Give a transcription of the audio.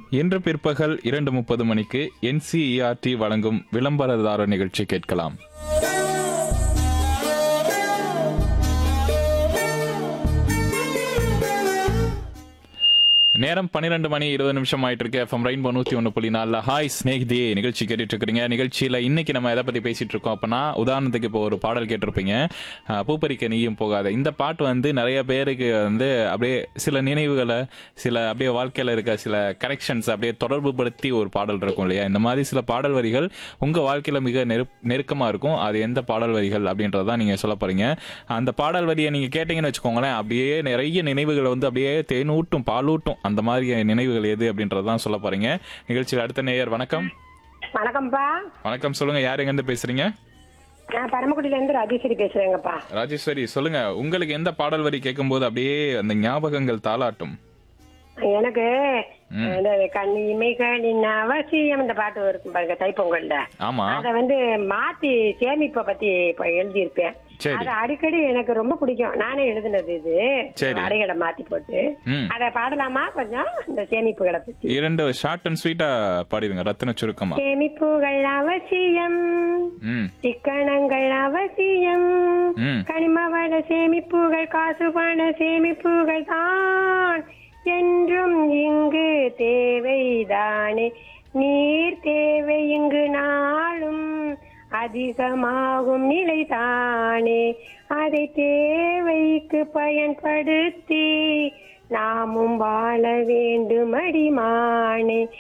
இன்று பிற்பகல் இரண்டு முப்பது மணிக்கு என்சிஇஆர்டி வழங்கும் விளம்பரதார நிகழ்ச்சி கேட்கலாம் நேரம் பன்னிரெண்டு மணி இருபது நிமிஷம் ஆயிட்டு இருக்கு எஃப்எம் ரெயின்போ நூத்தி ஒன்று புள்ளி நாலில் ஹாய் ஸ்னேக்தி நிகழ்ச்சி கேட்டுட்டு இருக்கிறீங்க நிகழ்ச்சியில இன்னைக்கு நம்ம எதை பத்தி பேசிட்டு இருக்கோம் அப்படின்னா உதாரணத்துக்கு இப்போ ஒரு பாடல் கேட்டிருப்பீங்க அஹ், பூப்பறிக்க நீயும் போகாத இந்த பாட்டு வந்து நிறைய பேருக்கு வந்து அப்படியே சில நினைவுகளை சில அப்படியே வாழ்க்கையில இருக்க சில கரெக்ஷன்ஸ் அப்படியே தொடர்பு படுத்தி ஒரு பாடல் இருக்கும் இல்லையா இந்த மாதிரி சில பாடல் வரிகள் உங்க வாழ்க்கையில மிக நெருப் நெருக்கமா இருக்கும் அது எந்த பாடல் வரிகள் அப்படின்றதான் நீங்க சொல்ல போறீங்க அந்த பாடல் வரியை நீங்க கேட்டீங்கன்னு வச்சுக்கோங்களேன் அப்படியே நிறைய நினைவுகளை வந்து அப்படியே தேனூட்டும் பாலூட்டும் அந்த மாதிரி நினைவுகள் எது அப்படின்றதான் சொல்ல போறீங்க நிகழ்ச்சியில் அடுத்த நேயர் வணக்கம் வணக்கம்ப்பா வணக்கம் சொல்லுங்க யார் எங்க இருந்து பேசுறீங்க நான் பரமக்குடியில இருந்து ராஜேஸ்வரி பேசுறேங்கப்பா ராஜேஸ்வரி சொல்லுங்க உங்களுக்கு எந்த பாடல் வரி கேட்கும்போது அப்படியே அந்த ஞாபகங்கள் தாளாட்டும் எனக்கு இந்த கண்ணி இமைகளின் அவசியம் இந்த பாட்டு இருக்கும் பாருங்க தைப்பொங்கல்ல ஆமா அத வந்து மாத்தி சேமிப்பை பத்தி இப்ப எழுதியிருப்பேன் சரி. அது அடிக்கடி எனக்கு ரொம்ப பிடிக்கும் நானே எழுதுனது இது சரி. அடைகளை மாத்தி போட்டு ம் அத பாடலாமா கொஞ்சம் இந்த சேமிப்புகளை பத்தி இரண்டு ஷார்ட் அண்ட் ஸ்வீட்டா பாடிடுங்க ரத்தின சுருக்கமா சேமிப்புகள் அவசியம் ம் சிக்கனங்கள் அவசியம் ம் கனிம வள சேமிப்புகள் காசு பண சேமிப்புகள் தான் என்றும் இங்கு தேவைதானே நீர் தேவை இங்கு நாளும் அதிகமாகும் நிலைதானே அதை தேவைக்கு பயன்படுத்தி நாமும் வாழ வேண்டும் அடிமானே